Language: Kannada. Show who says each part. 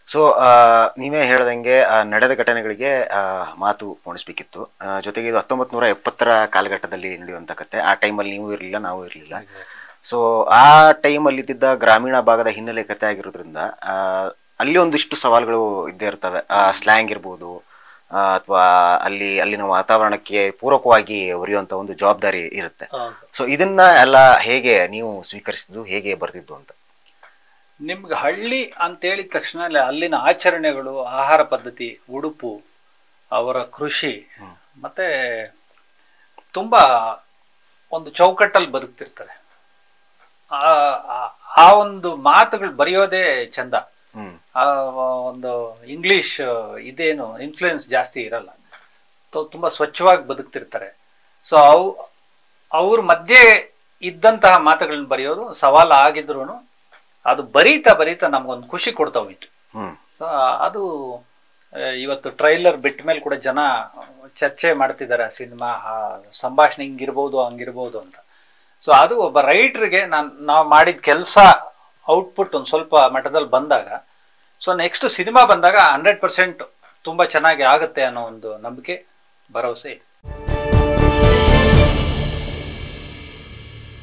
Speaker 1: ಸೊ ನೀವೇ ಹೇಳ್ದಂಗೆ ಆ, ನಡೆದ ಘಟನೆಗಳಿಗೆ ಆ, ಮಾತು ಮುಣಿಸ್ಬೇಕಿತ್ತು ಆ, ಜೊತೆಗೆ ಇದು ಹತ್ತೊಂಬತ್ ನೂರ ಎಪ್ಪತ್ತರ ಕಾಲಘಟ್ಟದಲ್ಲಿ ನಡೆಯುವಂತ ಕತೆ ಆ ಟೈಮಲ್ಲಿ ನೀವು ಇರಲಿಲ್ಲ ನಾವು ಇರಲಿಲ್ಲ ಸೊ ಆ ಟೈಮಲ್ಲಿ ಇದ್ದಿದ್ದ ಗ್ರಾಮೀಣ ಭಾಗದ ಹಿನ್ನೆಲೆ ಕತೆ ಆಗಿರೋದ್ರಿಂದ ಆ, ಅಲ್ಲಿ ಒಂದಿಷ್ಟು ಸವಾಲುಗಳು ಇದ್ದೇ ಇರ್ತವೆ ಸ್ಲ್ಯಾಂಗ್ ಇರ್ಬೋದು ಅಥವಾ ಅಲ್ಲಿ ಅಲ್ಲಿನ ವಾತಾವರಣಕ್ಕೆ ಪೂರಕವಾಗಿ ಒರೆಯುವಂತ ಒಂದು ಜವಾಬ್ದಾರಿ ಇರುತ್ತೆ ಸೊ ಇದನ್ನ ಎಲ್ಲ ಹೇಗೆ ನೀವು ಸ್ವೀಕರಿಸಿದ್ದು ಹೇಗೆ ಬರ್ತಿದ್ದು ಅಂತ
Speaker 2: ನಿಮ್ಗೆ ಹಳ್ಳಿ ಅಂತ ಹೇಳಿದ ತಕ್ಷಣ ಅಲ್ಲಿ ಅಲ್ಲಿನ ಆಚರಣೆಗಳು ಆಹಾರ ಪದ್ಧತಿ ಉಡುಪು ಅವರ ಕೃಷಿ ಮತ್ತೆ ತುಂಬಾ ಒಂದು ಚೌಕಟ್ಟಲ್ಲಿ ಬದುಕ್ತಿರ್ತಾರೆ ಆ- ಆ- ಆ ಒಂದು ಮಾತುಗಳು ಬರೆಯೋದೇ ಚಂದ
Speaker 1: ಹ್ಮ್
Speaker 2: ಆ ಒಂದು ಇಂಗ್ಲಿಷ್ ಇದೇನು ಇನ್ಫ್ಲೂಯೆನ್ಸ್ ಜಾಸ್ತಿ ಇರಲ್ಲ ತು- ತುಂಬಾ ಸ್ವಚ್ಛವಾಗಿ ಬದುಕ್ತಿರ್ತಾರೆ ಸೊ ಅವು ಅವ್ರ ಮಧ್ಯೆ ಇದ್ದಂತಹ ಮಾತುಗಳನ್ನ ಬರೆಯೋದು ಸವಾಲು ಆಗಿದ್ರು ಅದು ಬರೀತಾ ಬರೀತಾ ನಮ್ಗೊಂದು ಖುಷಿ ಕೊಡ್ತಾ ಹೋಯ್ತು
Speaker 1: ಹ್ಮ್
Speaker 2: ಸೊ ಅದು ಆ, ಇವತ್ತು ಟ್ರೈಲರ್ ಬಿಟ್ಟ ಮೇಲೆ ಕೂಡ ಜನ ಚರ್ಚೆ ಮಾಡ್ತಿದ್ದಾರೆ ಸಿನಿಮಾ ಸಂಭಾಷಣೆ ಹಿಂಗಿರ್ಬೋದು ಹಂಗಿರ್ಬೋದು ಅಂತ ಸೊ ಅದು ಒಬ್ಬ ರೈಟ್ರಿಗೆ ನಾನು ನಾವು ಮಾಡಿದ ಕೆಲಸ ಔಟ್ಪುಟ್ ಒಂದು ಸ್ವಲ್ಪ ಮಟ್ಟದಲ್ಲಿ ಬಂದಾಗ ಸೊ ನೆಕ್ಸ್ಟ್ ಸಿನಿಮಾ ಬಂದಾಗ ಹಂಡ್ರೆಡ್ ಪರ್ಸೆಂಟ್ ತುಂಬ ಚೆನ್ನಾಗಿ ಆಗುತ್ತೆ ಅನ್ನೋ ಒಂದು ನಂಬಿಕೆ ಭರವಸೆ ಇದೆ